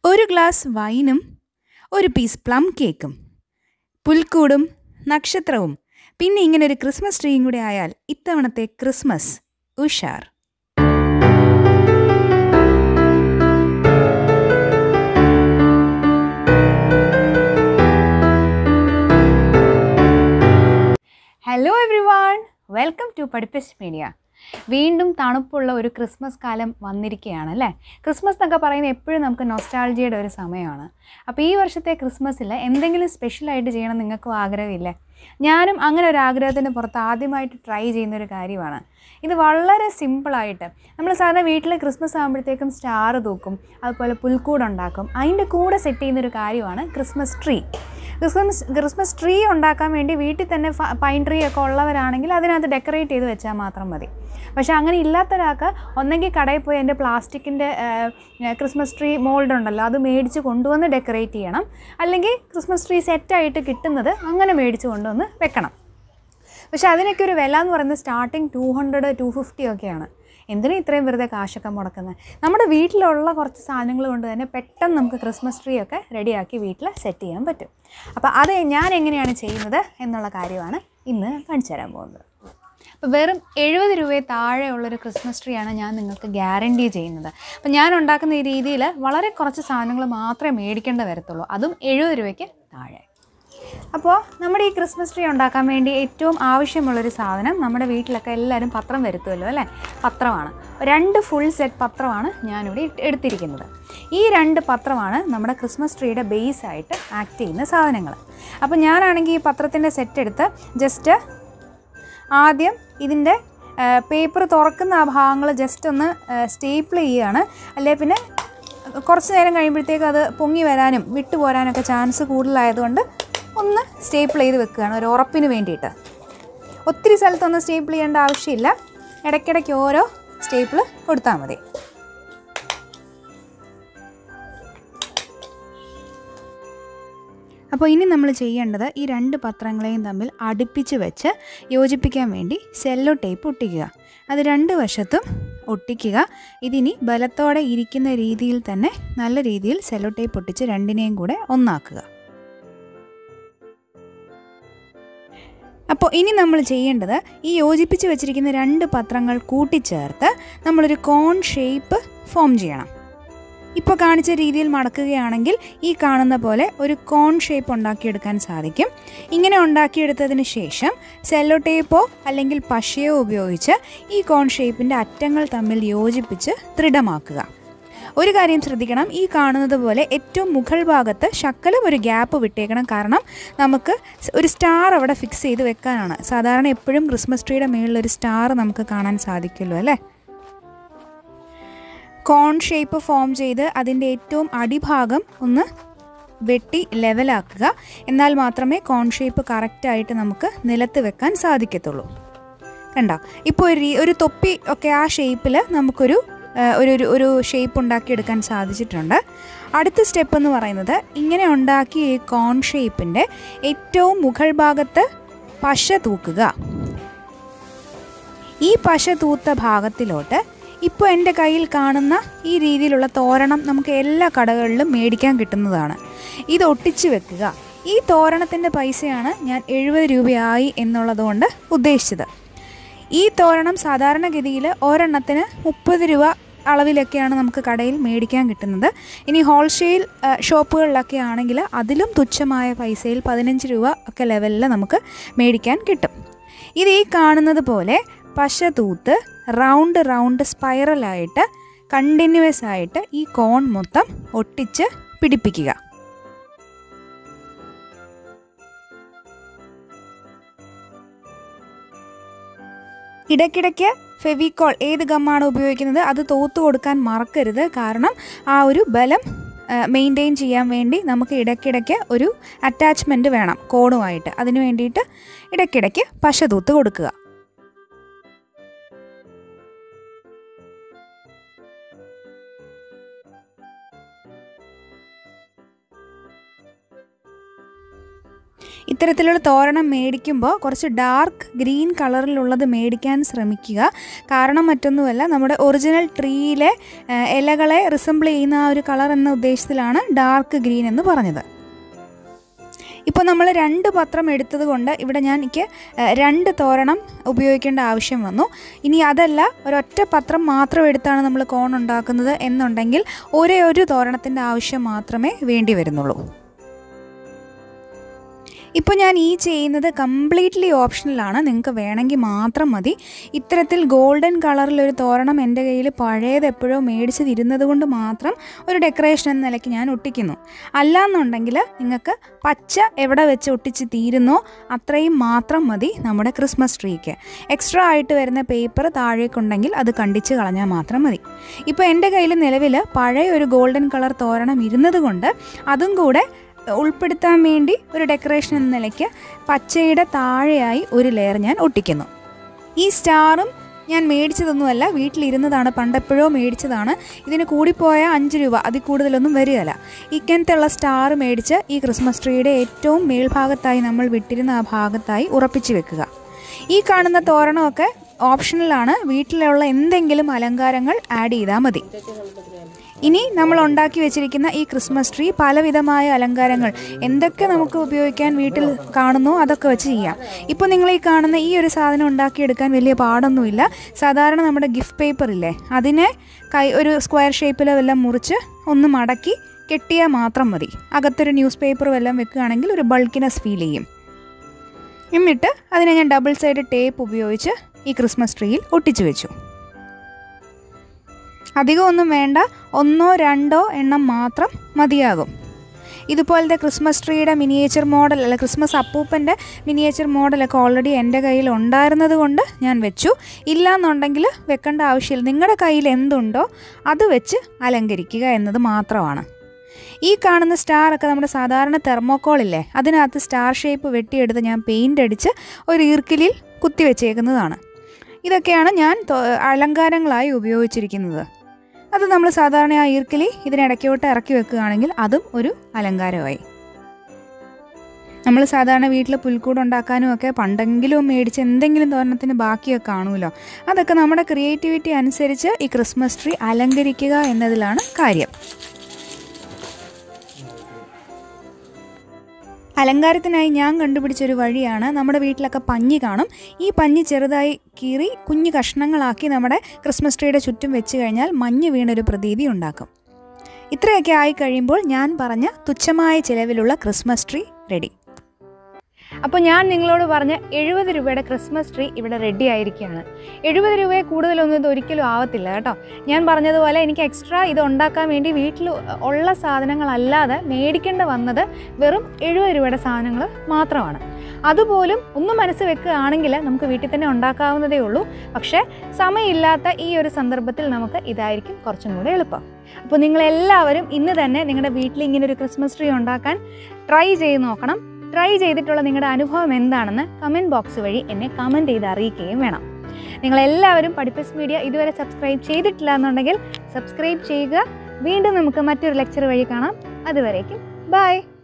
ഒരു ഗ്ലാസ് വൈനും ഒരു piece plum കേക്കും പുൽക്കൂടും നക്ഷത്രവും പിന്നെ ഇങ്ങനെ ഒരു ക്രിസ്മസ് ട്രീയും കൂടെ ആയാൽ ഇത്തവണത്തെ ക്രിസ്മസ് ഉഷാർ hello everyone welcome to പഠിപ്പിസ് മീഡിയ വീണ്ടും തണുപ്പുള്ള ഒരു ക്രിസ്മസ് കാലം വന്നിരിക്കുകയാണ് അല്ലേ ക്രിസ്മസ് എന്നൊക്കെ പറയുന്നത് എപ്പോഴും നമുക്ക് നൊസ്റ്റാൾജിയുടെ ഒരു സമയമാണ് അപ്പോൾ ഈ വർഷത്തെ ക്രിസ്മസിൽ എന്തെങ്കിലും സ്പെഷ്യലായിട്ട് ചെയ്യണം നിങ്ങൾക്കും ആഗ്രഹമില്ലേ ഞാനും അങ്ങനെ ഒരു ആഗ്രഹത്തിൻ്റെ പുറത്ത് ആദ്യമായിട്ട് ട്രൈ ചെയ്യുന്ന ഒരു കാര്യമാണ് ഇത് വളരെ സിമ്പിളായിട്ട് നമ്മൾ സാധാരണ വീട്ടിൽ ക്രിസ്മസ് ആകുമ്പോഴത്തേക്കും സ്റ്റാർ തൂക്കും അതുപോലെ പുൽക്കൂടുണ്ടാക്കും അതിൻ്റെ കൂടെ സെറ്റ് ചെയ്യുന്നൊരു കാര്യമാണ് Christmas tree Christmas Christmas tree ഉണ്ടാക്കാൻ വേണ്ടി വീട്ടിൽ തന്നെ ഫ- പൈൻ ട്രീ ഒക്കെ ഉള്ളവരാണെങ്കിൽ അതിനകത്ത് ഡെക്കറേറ്റ് ചെയ്ത് വെച്ചാൽ മാത്രം മതി പക്ഷേ അങ്ങനെ ഇല്ലാത്തൊരാൾക്ക് ഒന്നെങ്കിൽ കടയിൽ പോയി എൻ്റെ പ്ലാസ്റ്റിക്കിൻ്റെ ക്രിസ്മസ് ട്രീ മോൾഡ് ഉണ്ടല്ലോ അത് മേടിച്ച് കൊണ്ടുവന്ന് ഡെക്കറേറ്റ് ചെയ്യണം അല്ലെങ്കിൽ ക്രിസ്മസ് ട്രീ സെറ്റായിട്ട് കിട്ടുന്നത് അങ്ങനെ മേടിച്ച് കൊണ്ടുവന്ന് വെക്കണം പക്ഷേ അതിനൊക്കെ ഒരു വില എന്ന് പറയുന്നത് starting two hundred to fifty ഒക്കെയാണ് എന്തിനാ ഇത്രയും വെറുതെ കാശൊക്കെ മുടക്കുന്നത് നമ്മുടെ വീട്ടിലുള്ള കുറച്ച് സാധനങ്ങൾ കൊണ്ട് തന്നെ പെട്ടെന്ന് നമുക്ക് ക്രിസ്മസ് ട്രീ ഒക്കെ റെഡിയാക്കി വീട്ടിൽ സെറ്റ് ചെയ്യാൻ പറ്റും അപ്പോൾ അത് ഞാൻ എങ്ങനെയാണ് ചെയ്യുന്നത് എന്നുള്ള കാര്യമാണ് ഇന്ന് കാണിച്ചു തരാൻ പോകുന്നത് അപ്പോൾ വെറും എഴുപത് രൂപയെ താഴെയുള്ളൊരു ക്രിസ്മസ് ട്രീ ആണ് ഞാൻ നിങ്ങൾക്ക് ഗ്യാരണ്ടി ചെയ്യുന്നത് അപ്പോൾ ഞാൻ ഉണ്ടാക്കുന്ന ഈ രീതിയിൽ വളരെ കുറച്ച് സാധനങ്ങൾ മാത്രമേ മേടിക്കേണ്ട വരത്തുള്ളൂ അതും എഴുപത് രൂപയ്ക്ക് താഴെ അപ്പോൾ നമ്മുടെ ഈ ക്രിസ്മസ് ട്രീ ഉണ്ടാക്കാൻ വേണ്ടി ഏറ്റവും ആവശ്യമുള്ളൊരു സാധനം നമ്മുടെ വീട്ടിലൊക്കെ എല്ലാവരും പത്രം വരുത്തുമല്ലോ അല്ലേ പത്രമാണ് രണ്ട് ഫുൾ സെറ്റ് പത്രമാണ് ഞാനിവിടെ ഇട്ട് എടുത്തിരിക്കുന്നത് ഈ രണ്ട് പത്രമാണ് നമ്മുടെ ക്രിസ്മസ് ട്രീയുടെ ബേസ് ആയിട്ട് ആക്ട് ചെയ്യുന്ന സാധനങ്ങൾ അപ്പോൾ ഞാനാണെങ്കിൽ ഈ പത്രത്തിൻ്റെ സെറ്റ് എടുത്ത് ജസ്റ്റ് ആദ്യം ഇതിൻ്റെ പേപ്പർ തുറക്കുന്ന ആ ഭാഗങ്ങൾ ജസ്റ്റ് ഒന്ന് സ്റ്റേപ്പിൾ ചെയ്യുകയാണ് അല്ലെ പിന്നെ കുറച്ച് നേരം കഴിയുമ്പോഴത്തേക്ക് അത് പൊങ്ങി വരാനും വിട്ടു പോരാനൊക്കെ ചാൻസ് കൂടുതലായതുകൊണ്ട് ഒന്ന് സ്റ്റേപ്പിൾ ചെയ്ത് വെക്കുകയാണ് ഒരു ഉറപ്പിന് വേണ്ടിയിട്ട് ഒത്തിരി സ്ഥലത്തൊന്നും സ്റ്റേപ്പിൾ ചെയ്യേണ്ട ആവശ്യമില്ല ഇടയ്ക്കിടയ്ക്ക് ഓരോ സ്റ്റേപ്പിൾ കൊടുത്താൽ മതി അപ്പോൾ ഇനി നമ്മൾ ചെയ്യേണ്ടത് ഈ രണ്ട് പത്രങ്ങളെയും തമ്മിൽ അടുപ്പിച്ച് വെച്ച് യോജിപ്പിക്കാൻ വേണ്ടി സെല്ലോ ടേപ്പ് ഒട്ടിക്കുക അത് രണ്ട് വശത്തും ഒട്ടിക്കുക ഇതിനി ബലത്തോടെ ഇരിക്കുന്ന രീതിയിൽ തന്നെ നല്ല രീതിയിൽ സെല്ലോ ടേപ്പ് ഒട്ടിച്ച് രണ്ടിനെയും കൂടെ ഒന്നാക്കുക അപ്പോൾ ഇനി നമ്മൾ ചെയ്യേണ്ടത് ഈ യോജിപ്പിച്ച് വെച്ചിരിക്കുന്ന രണ്ട് പത്രങ്ങൾ കൂട്ടിച്ചേർത്ത് നമ്മളൊരു കോൺ ഷേപ്പ് ഫോം ചെയ്യണം ഇപ്പോൾ കാണിച്ച രീതിയിൽ മടക്കുകയാണെങ്കിൽ ഈ കാണുന്ന പോലെ ഒരു കോൺ ഷേപ്പ് ഉണ്ടാക്കിയെടുക്കാൻ സാധിക്കും ഇങ്ങനെ ഉണ്ടാക്കിയെടുത്തതിന് ശേഷം സെല്ലോ ടേപ്പോ അല്ലെങ്കിൽ പശയോ ഉപയോഗിച്ച് ഈ കോൺ ഷേപ്പിൻ്റെ അറ്റങ്ങൾ തമ്മിൽ യോജിപ്പിച്ച് ദൃഢമാക്കുക ഒരു കാര്യം ശ്രദ്ധിക്കണം ഈ കാണുന്നത് പോലെ ഏറ്റവും മുകൾ ഭാഗത്ത് ശക്കലം ഒരു ഗ്യാപ്പ് വിട്ടേക്കണം കാരണം നമുക്ക് സ് ഒരു സ്റ്റാർ അവിടെ ഫിക്സ് ചെയ്ത് വെക്കാനാണ് സാധാരണ എപ്പോഴും ക്രിസ്മസ് ട്രീയുടെ മുകളിൽ ഒരു സ്റ്റാർ നമുക്ക് കാണാൻ സാധിക്കുമല്ലോ അല്ലേ കോൺ ഷേപ്പ് ഫോം ചെയ്ത് അതിൻ്റെ ഏറ്റവും അടിഭാഗം ഒന്ന് വെട്ടി ലെവലാക്കുക എന്നാൽ മാത്രമേ കോൺ ഷേപ്പ് കറക്റ്റായിട്ട് നമുക്ക് നിലത്ത് വെക്കാൻ സാധിക്കത്തുള്ളൂ കണ്ടോ ഇപ്പോൾ ഒരു രീ- ഒരു തൊപ്പി ഒക്കെ ആ ഷേപ്പിൽ നമുക്കൊരു ആ, ഒരു ഒരു- ഒരു ഷേപ്പ് ഉണ്ടാക്കിയെടുക്കാൻ സാധിച്ചിട്ടുണ്ട് അടുത്ത സ്റ്റെപ്പ് എന്ന് പറയുന്നത് ഇങ്ങനെ ഉണ്ടാക്കിയ ഈ കോൺ ഷേപ്പിൻ്റെ ഏറ്റവും മുകൾ ഭാഗത്ത് പശ തൂക്കുക ഈ പശ തൂത്ത ഭാഗത്തിലോട്ട് ഇപ്പോൾ എൻ്റെ കയ്യിൽ കാണുന്ന ഈ രീതിയിലുള്ള തോരണം നമുക്ക് എല്ലാ കടകളിലും മേടിക്കാൻ കിട്ടുന്നതാണ് ഇത് ഒട്ടിച്ച് വെക്കുക ഈ തോരണത്തിൻ്റെ പൈസയാണ് ഞാൻ എഴുപത് രൂപയായി എന്നുള്ളതുകൊണ്ട് ഉദ്ദേശിച്ചത് ഈ തോരണം സാധാരണഗതിയിൽ ഒരെണ്ണത്തിന് മുപ്പത് രൂപ അളവിലൊക്കെയാണ് നമുക്ക് കടയിൽ മേടിക്കാൻ കിട്ടുന്നത് ഇനി ഹോൾസെയിൽ ആ, ഷോപ്പുകളിലൊക്കെ ആണെങ്കിൽ അതിലും തുച്ഛമായ പൈസയിൽ പതിനഞ്ച് രൂപ ഒക്കെ ലെവലിൽ നമുക്ക് മേടിക്കാൻ കിട്ടും ഇത് ഈ കാണുന്നത് പോലെ പശ തൂത്ത് റൗണ്ട് റൗണ്ട് സ്പൈറലായിട്ട് കണ്ടിന്യൂസ് ആയിട്ട് ഈ കോൺ മൊത്തം ഒട്ടിച്ച് പിടിപ്പിക്കുക ഇടയ്ക്കിടയ്ക്ക് ഫെവിക്കോൾ ഏത് ഗമ്മാണ് ഉപയോഗിക്കുന്നത് അത് തൂത്ത് കൊടുക്കാൻ മറക്കരുത് കാരണം ആ ഒരു ബലം മെയിൻറ്റെയിൻ ചെയ്യാൻ വേണ്ടി നമുക്ക് ഇടയ്ക്കിടയ്ക്ക് ഒരു അറ്റാച്ച്മെൻറ്റ് വേണം കോണുമായിട്ട് അതിന് വേണ്ടിയിട്ട് ഇടയ്ക്കിടയ്ക്ക് പശ തൂത്ത് കൊടുക്കുക ഇത്തരത്തിലുള്ള തോരണം മേടിക്കുമ്പോൾ കുറച്ച് ഡാർക്ക് ഗ്രീൻ കളറിലുള്ളത് മേടിക്കാൻ ശ്രമിക്കുക കാരണം മറ്റൊന്നുമല്ല നമ്മുടെ ഒറിജിനൽ ട്രീയിലെ ഏഹ്, ഇലകളെ റിസംബിൾ ചെയ്യുന്ന ആ ഒരു കളർ എന്ന ഉദ്ദേശത്തിലാണ് ഡാർക്ക് ഗ്രീൻ എന്ന് പറഞ്ഞത് ഇപ്പോൾ നമ്മൾ രണ്ട് പത്രം എടുത്തത് കൊണ്ട് ഇവിടെ ഞാൻ എനിക്ക് ഏഹ്, രണ്ട് തോരണം ഉപയോഗിക്കേണ്ട ആവശ്യം വന്നു ഇനി അതല്ല ഒരൊറ്റ പത്രം മാത്രം എടുത്താണ് നമ്മൾ കോൺ ഉണ്ടാക്കുന്നത് എന്നുണ്ടെങ്കിൽ ഒരേ ഒരു തോരണത്തിൻ്റെ ആവശ്യം മാത്രമേ വേണ്ടി വരുന്നുള്ളൂ ഇപ്പോൾ ഞാൻ ഈ ചെയ്യുന്നത് കംപ്ലീറ്റ്ലി ഓപ്ഷണലാണ് നിങ്ങൾക്ക് വേണമെങ്കിൽ മാത്രം മതി ഇത്തരത്തിൽ ഗോൾഡൻ കളറിലൊരു തോരണം എൻ്റെ കയ്യിൽ പഴയത് എപ്പോഴോ മേടിച്ചതിരുന്നത് കൊണ്ട് മാത്രം ഒരു ഡെക്കറേഷൻ എന്ന നിലയ്ക്ക് ഞാൻ ഒട്ടിക്കുന്നു അല്ലാന്നുണ്ടെങ്കിൽ നിങ്ങൾക്ക് പച്ച എവിടെ വെച്ച് ഒട്ടിച്ച് തീരുന്നോ അത്രയും മാത്രം മതി നമ്മുടെ ക്രിസ്മസ് ട്രീക്ക് എക്സ്ട്രാ ആയിട്ട് വരുന്ന പേപ്പർ താഴേക്കുണ്ടെങ്കിൽ അത് കണ്ടിച്ച് കളഞ്ഞാൽ മാത്രം മതി ഇപ്പോൾ എൻ്റെ കയ്യിൽ നിലവിൽ പഴയ ഒരു ഗോൾഡൻ കളർ തോരണം ഇരുന്നത് കൊണ്ട് അതും കൂടെ ഉൾപ്പെടുത്താൻ വേണ്ടി ഒരു ഡെക്കറേഷൻ എന്ന നിലയ്ക്ക് പച്ചയുടെ താഴെയായി ഒരു ലെയർ ഞാൻ ഒട്ടിക്കുന്നു ഈ സ്റ്റാറും ഞാൻ മേടിച്ചതൊന്നുമല്ല വീട്ടിലിരുന്നതാണ് പണ്ടെപ്പോഴോ മേടിച്ചതാണ് ഇതിന് കൂടിപ്പോയ അഞ്ച് രൂപ അതിൽ കൂടുതലൊന്നും വരികയില്ല ഇങ്ങനത്തെ ഉള്ള സ്റ്റാർ മേടിച്ച് ഈ ക്രിസ്മസ് ട്രീയുടെ ഏറ്റവും മേൽഭാഗത്തായി നമ്മൾ വിട്ടിരുന്ന ആ ഭാഗത്തായി ഉറപ്പിച്ച് വെക്കുക ഈ കാണുന്ന തോരണമൊക്കെ ഓപ്ഷണലാണ് വീട്ടിലുള്ള എന്തെങ്കിലും അലങ്കാരങ്ങൾ ആഡ് ചെയ്താൽ മതി ഇനി നമ്മൾ ഉണ്ടാക്കി വെച്ചിരിക്കുന്ന ഈ ക്രിസ്മസ് ട്രീ പലവിധമായ അലങ്കാരങ്ങൾ എന്തൊക്കെ നമുക്ക് ഉപയോഗിക്കാൻ വീട്ടിൽ കാണുന്നോ അതൊക്കെ വെച്ച് ചെയ്യാം ഇപ്പോൾ നിങ്ങൾ ഈ കാണുന്ന ഈ ഒരു സാധനം ഉണ്ടാക്കിയെടുക്കാൻ വലിയ പാടൊന്നുമില്ല സാധാരണ നമ്മുടെ ഗിഫ്റ്റ് പേപ്പർ ഇല്ലേ അതിനെ കൈ ഒരു സ്ക്വയർ ഷേപ്പിൽ വല്ലതും മുറിച്ച് ഒന്ന് മടക്കി കെട്ടിയാൽ മാത്രം മതി അകത്തൊരു ന്യൂസ് പേപ്പർ വല്ലതും വെക്കുകയാണെങ്കിൽ ഒരു ബൾക്കിനെസ് ഫീൽ ചെയ്യും എന്നിട്ട് അതിനെ ഞാൻ ഡബിൾ സൈഡ് ടേപ്പ് ഉപയോഗിച്ച് ഈ ക്രിസ്മസ് ട്രീയിൽ ഒട്ടിച്ചു വെച്ചു അധികമൊന്നും വേണ്ട ഒന്നോ രണ്ടോ എണ്ണം മാത്രം മതിയാകും ഇതുപോലത്തെ ക്രിസ്മസ് ട്രീയുടെ മിനിയേച്ചർ മോഡൽ അല്ല ക്രിസ്മസ് അപ്പൂപ്പൻ്റെ മിനിയേച്ചർ മോഡലൊക്കെ ഓൾറെഡി എൻ്റെ കയ്യിൽ ഉണ്ടായിരുന്നത് കൊണ്ട് ഞാൻ വെച്ചു ഇല്ലയെന്നുണ്ടെങ്കിൽ വെക്കേണ്ട ആവശ്യമില്ല നിങ്ങളുടെ കയ്യിൽ എന്തുണ്ടോ അത് വെച്ച് അലങ്കരിക്കുക എന്നത് മാത്രമാണ് ഈ കാണുന്ന സ്റ്റാർ ഒക്കെ നമ്മുടെ സാധാരണ തെർമോക്കോൾ ഇല്ലേ അതിനകത്ത് സ്റ്റാർ ഷേപ്പ് വെട്ടിയെടുത്ത് ഞാൻ പെയിൻ്റ് അടിച്ച് ഒരു ഈർക്കിലിൽ കുത്തി വെച്ചേക്കുന്നതാണ് ഇതൊക്കെയാണ് ഞാൻ തൊ- അലങ്കാരങ്ങളായി ഉപയോഗിച്ചിരിക്കുന്നത് അത് നമ്മൾ സാധാരണ ആ ഈർക്കിലി ഇതിനിടയ്ക്കോട്ട് ഇറക്കി വെക്കുകയാണെങ്കിൽ അതും ഒരു അലങ്കാരമായി നമ്മൾ സാധാരണ വീട്ടിൽ പുൽക്കൂട് ഉണ്ടാക്കാനും ഒക്കെ പണ്ടെങ്കിലും മേടിച്ച് എന്തെങ്കിലും തോരണത്തിന് ബാക്കിയൊക്കെ കാണുമല്ലോ അതൊക്കെ നമ്മുടെ ക്രിയേറ്റിവിറ്റി അനുസരിച്ച് ഈ ക്രിസ്മസ് ട്രീ അലങ്കരിക്കുക എന്നതിലാണ് കാര്യം അലങ്കാരത്തിനായി ഞാൻ കണ്ടുപിടിച്ചൊരു വഴിയാണ് നമ്മുടെ വീട്ടിലൊക്കെ പഞ്ഞി കാണും ഈ പഞ്ഞി ചെറുതായി കീറി കുഞ്ഞു കഷ്ണങ്ങളാക്കി നമ്മുടെ ക്രിസ്മസ് ട്രീയുടെ ചുറ്റും വെച്ച് കഴിഞ്ഞാൽ മഞ്ഞ് വീണൊരു പ്രതീതി ഉണ്ടാക്കും ഇത്രയൊക്കെ ആയി കഴിയുമ്പോൾ ഞാൻ പറഞ്ഞ തുച്ഛമായ ചിലവിലുള്ള ക്രിസ്മസ് ട്രീ റെഡി അപ്പോൾ ഞാൻ നിങ്ങളോട് പറഞ്ഞ എഴുപത് രൂപയുടെ ക്രിസ്മസ് ട്രീ ഇവിടെ റെഡി ആയിരിക്കുകയാണ് എഴുപത് രൂപയെ കൂടുതലൊന്നും ഇത് ഒരിക്കലും ആവത്തില്ല കേട്ടോ ഞാൻ പറഞ്ഞതുപോലെ എനിക്ക് എക്സ്ട്രാ ഇത് ഉണ്ടാക്കാൻ വേണ്ടി വീട്ടിൽ ഉള്ള സാധനങ്ങളല്ലാതെ മേടിക്കേണ്ട വന്നത് വെറും എഴുപത് രൂപയുടെ സാധനങ്ങൾ മാത്രമാണ് അതുപോലും ഒന്ന് മനസ്സ് വെക്കുകയാണെങ്കിൽ നമുക്ക് വീട്ടിൽ തന്നെ ഉണ്ടാക്കാവുന്നതേ ഉള്ളൂ പക്ഷേ സമയമില്ലാത്ത ഈ ഒരു സന്ദർഭത്തിൽ നമുക്ക് ഇതായിരിക്കും കുറച്ചും കൂടെ എളുപ്പം അപ്പോൾ നിങ്ങളെല്ലാവരും ഇന്ന് തന്നെ നിങ്ങളുടെ വീട്ടിൽ ഇങ്ങനെ ഒരു ക്രിസ്മസ് ട്രീ ഉണ്ടാക്കാൻ ട്രൈ ചെയ്ത് നോക്കണം ട്രൈ ചെയ്തിട്ടുള്ള നിങ്ങളുടെ അനുഭവം എന്താണെന്ന് കമൻറ്റ് ബോക്സ് വഴി എന്നെ കമൻറ്റ് ചെയ്ത് അറിയിക്കുകയും വേണം നിങ്ങളെല്ലാവരും പഠിപ്പസ് മീഡിയ ഇതുവരെ സബ്സ്ക്രൈബ് ചെയ്തിട്ടില്ല എന്നുണ്ടെങ്കിൽ സബ്സ്ക്രൈബ് ചെയ്യുക വീണ്ടും നമുക്ക് മറ്റൊരു ലെക്ചർ വഴി കാണാം അതുവരേക്കും ബൈ